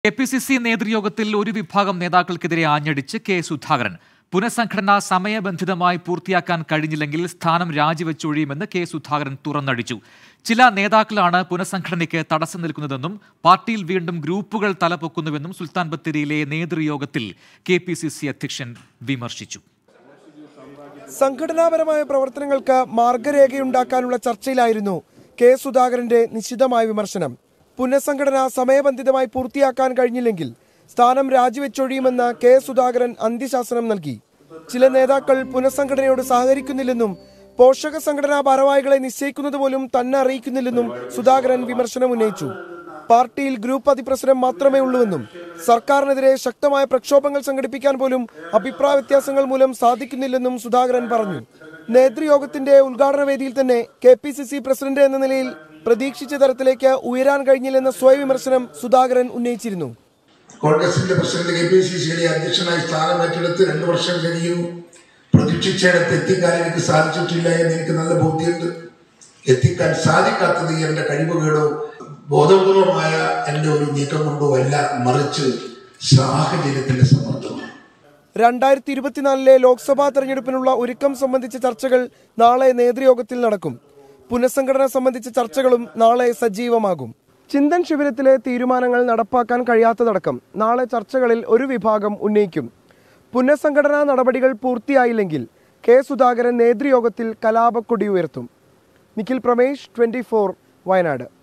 K P C C നേതൃയോഗത്തിൽ ഒരു വിഭാഗം നേതാക്കൾക്കെതിരെ ആഞ്ഞടിച്ച് കെ സുധാകരൻ പുനഃസംഘടന സമയബന്ധിതമായി പൂർത്തിയാക്കാൻ കഴിഞ്ഞില്ലെങ്കിൽ സ്ഥാനം രാജിവെച്ചൊഴിയുമെന്ന് കെ സുധാകരൻ തുറന്നടിച്ചു ചില നേതാക്കളാണ് പുനഃസംഘടനയ്ക്ക് തടസ്സം നിൽക്കുന്നതെന്നും പാർട്ടിയിൽ വീണ്ടും ഗ്രൂപ്പുകൾ തലപൊക്കുന്നുവെന്നും സുൽത്താൻ ബത്തേരിയിലെ നേതൃയോഗത്തിൽ കെ പി സി സി അധ്യക്ഷൻ വിമർശിച്ചു സംഘടനാപരമായ പ്രവർത്തനങ്ങൾക്ക് മാർഗരേഖയുണ്ടാക്കാനുള്ള ചർച്ചയിലായിരുന്നു കെ സുധാകരന്റെ നിശിതമായ വിമർശനം പുനഃസംഘടന സമയബന്ധിതമായി പൂർത്തിയാക്കാൻ കഴിഞ്ഞില്ലെങ്കിൽ സ്ഥാനം രാജിവെച്ചൊഴിയുമെന്ന് കെ സുധാകരൻ അന്ത്യശാസനം നൽകി ചില നേതാക്കൾ പുനഃസംഘടനയോട് സഹകരിക്കുന്നില്ലെന്നും പോഷക സംഘടനാ ഭാരവാഹികളെ നിശ്ചയിക്കുന്നത് പോലും തന്നെ അറിയിക്കുന്നില്ലെന്നും സുധാകരൻ വിമർശനം ഉന്നയിച്ചു പാർട്ടിയിൽ ഗ്രൂപ്പ് അതിപ്രസരം മാത്രമേ ഉള്ളൂവെന്നും സർക്കാരിനെതിരെ ശക്തമായ പ്രക്ഷോഭങ്ങൾ സംഘടിപ്പിക്കാൻ പോലും അഭിപ്രായ വ്യത്യാസങ്ങൾ മൂലം സാധിക്കുന്നില്ലെന്നും സുധാകരൻ പറഞ്ഞു നേതൃയോഗത്തിന്റെ ഉദ്ഘാടന വേദിയിൽ തന്നെ K P C C president എന്ന നിലയിൽ പ്രതീക്ഷിച്ച തരത്തിലേക്ക് ഉയരാൻ കഴിഞ്ഞില്ലെന്ന സ്വയവിമർശനം സുധാകരൻ ഉന്നയിച്ചിരുന്നു കോൺഗ്രസിന്റെ പ്രസിഡന്റ് കെ പി സി സിയുടെ അധ്യക്ഷനായി സ്ഥാനം ഏറ്റെടുത്ത് രണ്ടു വർഷം കഴിയുന്നു പ്രതീക്ഷിച്ചിടത്ത് എത്തിക്കാൻ എനിക്ക് സാധിച്ചിട്ടില്ല എന്ന് എനിക്ക് നല്ല ബോധ്യമുണ്ട് എത്തിക്കാൻ സാധിക്കാത്തത് എന്റെ കഴിവുകേടോ ബോധപൂർവമായ എന്റെ ഒരു നീക്കം കൊണ്ടോ അല്ല മറിച്ച് സാഹചര്യത്തിന്റെ സമ്മർദ്ദമാണ് രണ്ടായിരത്തി ഇരുപത്തിനാലിലെ ലോക്സഭാ തെരഞ്ഞെടുപ്പിനുള്ള ഒരുക്കം സംബന്ധിച്ച ചർച്ചകൾ നാളെ നേതൃയോഗത്തിൽ നടക്കും പുനഃസംഘടന സംബന്ധിച്ച ചർച്ചകളും നാളെ സജീവമാകും ചിന്തൻ ശിബിരത്തിലെ തീരുമാനങ്ങൾ നടപ്പാക്കാൻ കഴിയാത്തതടക്കം നാളെ ചർച്ചകളിൽ ഒരു വിഭാഗം ഉന്നയിക്കും പുനഃസംഘടനാ നടപടികൾ പൂർത്തിയായില്ലെങ്കിൽ കെ സുധാകരൻ നേതൃയോഗത്തിൽ കലാപക്കൊടി ഉയർത്തും നിഖിൽ പ്രമേഷ് ട്വന്റി വയനാട്